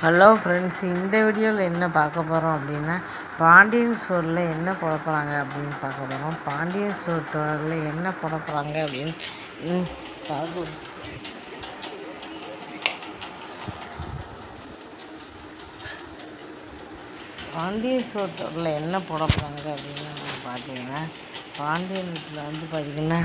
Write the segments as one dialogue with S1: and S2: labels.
S1: hello friends இந்த வீடியோவில் என்ன பார்க்க போகிறோம் அப்படின்னா பாண்டியன் ஸ்டோரில் என்ன போட போகிறாங்க அப்படின்னு பார்க்க போகிறோம் பாண்டியன் ஸ்டோர் தொடரில் என்ன போட போகிறாங்க அப்படின்னு ம், பார்க்க பாண்டியன் ஸ்டோர் தொடரில் என்ன போட போகிறாங்க அப்படின்னு நம்ம பார்த்தீங்கன்னா பாண்டியன் வீட்டில் வந்து பார்த்திங்கன்னா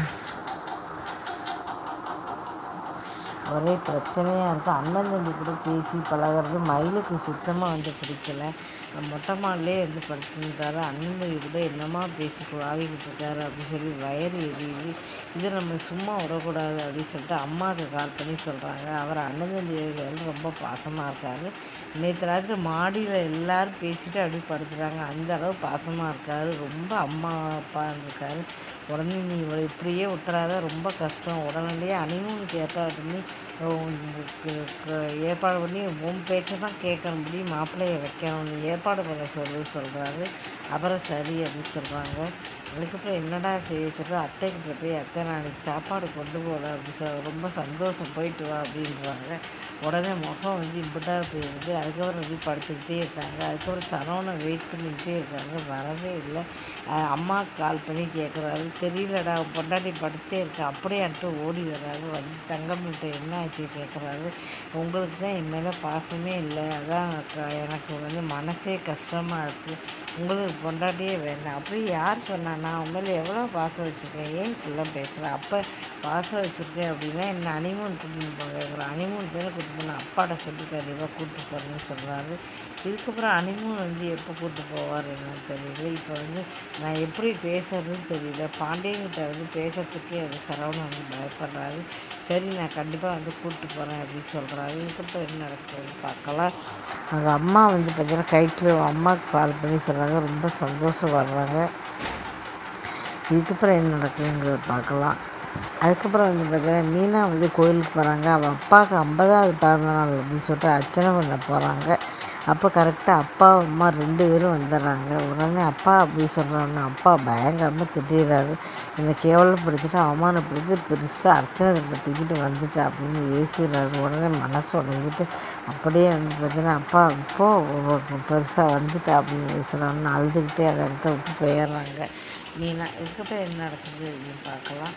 S1: ஒரே பிரச்சனையாக இருக்குது அண்ணன் தம்பி கூட பேசி பழகிறது மயிலுக்கு சுத்தமாக வந்து பிடிக்கல மொட்டை மாடிலே வந்து படுத்துருந்தாரு அண்ணன் தம்பி கூட என்னமா பேசி ஆகிக்கிட்டு இருக்காரு அப்படின்னு சொல்லி வயறு எரியுது இது நம்ம சும்மா விடக்கூடாது அப்படின்னு சொல்லிட்டு அம்மாவுக்கு கால் பண்ணி சொல்கிறாங்க அவர் அண்ணன் தம்பி வந்து ரொம்ப பாசமாக இருக்காரு நேற்று ராத்திரி மாடியில் எல்லாரும் பேசிட்டு அப்படியே படுத்துறாங்க அந்த அளவு பாசமாக இருக்காரு ரொம்ப அம்மா அப்பா இருக்காரு உடனே நீ இவளை இப்படியே விட்டுறாத ரொம்ப கஷ்டம் உடனடியே அனிமூனுக்கு ஏற்பாடு பண்ணி உனக்கு க- ஏற்பாடு பண்ணி உன் பேச்சை தான் கேட்கணும்படி மாப்பிள்ளையை வைக்கணும் நீ ஏற்பாடு பண்ண சொல்லு சொல்கிறாரு அப்புறம் சரி அப்படின்னு சொல்கிறாங்க அதுக்கப்புறம் என்னடா செய்ய சொல்கிற அத்தைக்கிட்ட போய் அத்தை நாளைக்கு சாப்பாடு கொண்டு போகல அப்படி சொல் ரொம்ப சந்தோஷம் போயிட்டு வா அப்படின்றாங்க உடனே முகம் வந்து இம்புட்டாக போயிடுது அதுக்கப்புறம் வந்து படுத்துக்கிட்டே இருக்காங்க அதுக்கப்புறம் சரவணன் வெயிட் பண்ணிக்கிட்டே இருக்காங்க வரவே இல்லை அஹ் அம்மாவுக்கு கால் பண்ணி கேட்குறாரு தெரியலடா உன் பொண்டாட்டி படுத்தே இருக்கு அப்படியே அன்ட்டு ஓடி வர்றாரு வந்து தங்கம்கிட்ட என்ன ஆச்சு கேட்குறாரு உங்களுக்கு தான் என் மேலே பாசமே இல்லை அதான் க- எனக்கு வந்து மனசே கஷ்டமாக இருக்குது உங்களுக்கு பொண்டாட்டியே வேண்டாம் அப்படி யார் சொன்னா நான் உன் மேலே எவ்வளோ பாசம் வச்சுருக்கேன் ஏன் இப்படிலாம் பேசுகிறேன் அப்போ பாசம் வச்சுருக்கேன் அப்படின்னா என்ன அனிமூன் கூட்டின்னு போங்க கேட்குறேன் அனிமூன் தானே கூட்டிட்டு போகணும் அப்பாட்ட சொல்லி கண்டிப்பாக கூப்பிட்டு போகிறேன்னு சொல்கிறாரு இதுக்கப்புறம் அனிமூன் வந்து எப்போ கூப்பிட்டு போவார் என்னன்னு தெரியல இப்போ வந்து நான் எப்படி பேசுறதுன்னு தெரியல பாண்டியன்கிட்ட வந்து பேசுறதுக்கே அது சரவணன் வந்து பயப்படுறாரு சரி நான் கண்டிப்பாக வந்து கூப்பிட்டு போகிறேன் அப்படின்னு சொல்கிறாரு இதுக்கப்புறம் என்ன நடக்குதுன்னு பார்க்கலாம் அவங்க அம்மா வந்து பார்த்தீங்கன்னா கைக்கில் அம்மாவுக்கு கால் பண்ணி சொல்கிறாங்க ரொம்ப சந்தோஷம் வர்றாங்க இதுக்கப்புறம் என்ன நடக்குதுங்கிறத பார்க்கலாம் அதுக்கப்புறம் வந்து பார்த்தீங்கன்னா மீனா வந்து கோயிலுக்கு போகிறாங்க அவள் அப்பாவுக்கு ஐம்பதாவது பிறந்த நாள் அப்படின்னு சொல்லிட்டு அர்ச்சனை பண்ண போகிறாங்க அப்போ கரெக்டாக அப்பா அம்மா ரெண்டு பேரும் வந்துடுறாங்க உடனே அப்பா அப்படி சொல்கிறாங்க அப்பா பயங்கரமாக திட்டிடுறாரு என்னை கேவலப்படுத்திட்டு அவமானப்படுத்தி பெருசாக அர்ச்சனை தட்டை தூக்கிட்டு வந்துட்டா அப்படின்னு ஏசிடுறாரு உடனே மனசு உடஞ்சிட்டு அப்படியே வந்து பார்த்தீங்கன்னா அப்பா இப்போ பெருசாக வந்துட்டா அப்படின்னு பேசுகிறான்னு அழுதுகிட்டே அதை இடத்த விட்டு போயிடுறாங்க மீனா இதுக்கப்புறம் என்ன நடக்குது அப்படின்னு பார்க்கலாம்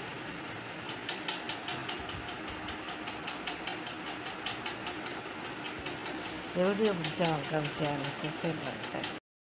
S1: இந்த வீடியோ பிடிச்சா மறக்காம சேனல் சப்ஸ்கிரைப் பண்ணிட்டேன்